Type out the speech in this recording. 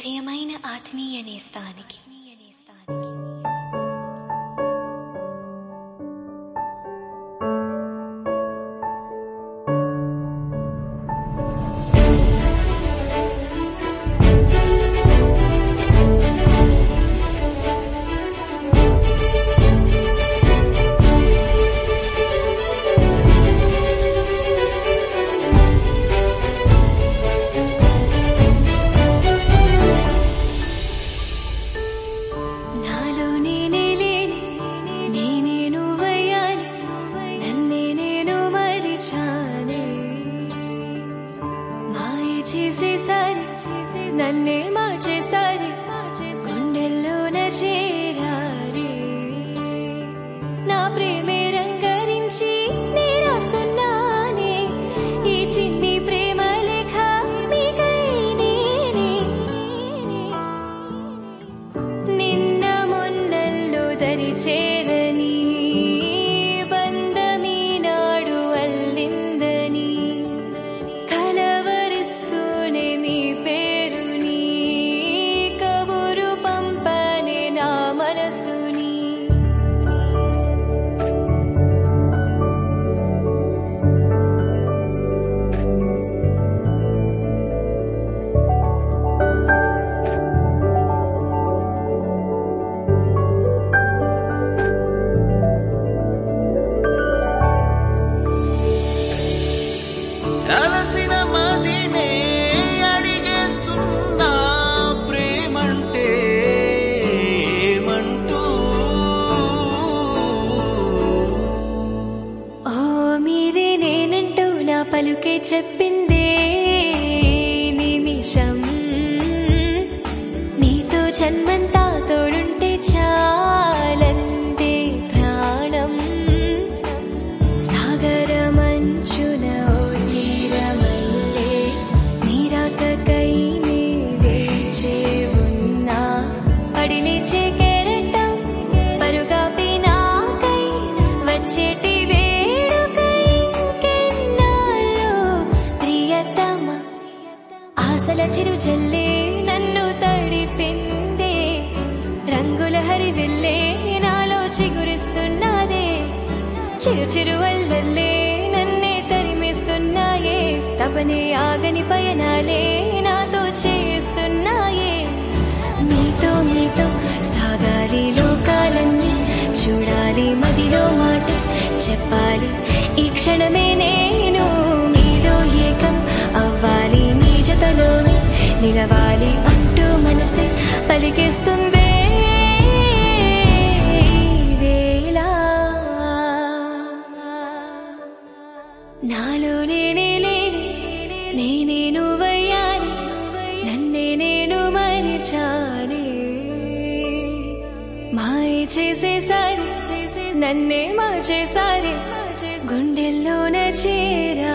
ప్రియమైన ఆత్మీయ నేస్తానికి నాలో నేనే లేని నేనే నువ్వయ్యాని నన్నే నేను మరిచానే మాయ చేసేసారి నన్నే మార్చేసారి గుండెల్లోన చేరారే నా ప్రేమే రంగరించి నే రాస్తున్నానే ఈ చిన్ని ప్రేమ లేఖ మీకై నేనే నిన్న మొన్నల్లో దరి చేరని బంధమీనాడు అల్లిందని కలవరిస్తూనే మీ పేరుని కబురు పంపనే నా మనసుని అలసిన మదినే అడిగేస్తున్నా ప్రేమంటే ఏమంటూ ఓ మీరే నేనంటూ నా పలుకే చెప్పిందే నిమిషం మీతో జన్మంతా తోడుంటే చాలందే ప్రాణం సాగరమంచున ఓ తీరమల్లే నీరాకకై నీ వేచే ఉన్నా పడిలేచే కెరటం పరుగాపి నాకై వచ్చేటి వేడుకై కెన్నాళ్ళో ప్రియతమ ఆశల చిరు జల్లే నన్ను తడిపిందే రంగుల హరివిల్లే నాలో చిగురిస్తున్నదే చిరు చిరు వల్లల్లే నన్నే తరిమేస్తున్నాయే తపనే ఆగని పయనాలే నాతో చేస్తున్నాయే మీతో మీతో సాగాలి లోకాలన్నీ చూడాలి మదిలో మాట చెప్పాలి ఈ క్షణమే నేను మీలో ఏకం అవ్వాలి మీ జతలోనే నిలవాలి అంటూ మనసే పలికేస్తుందే వేళ నాలో నేనే లేని నేనే నువ్వయ్యాని నన్నే నేను మరిచాని మాయ చేసేసారి నన్నే మార్చేసారి గుండెల్లోన చేరా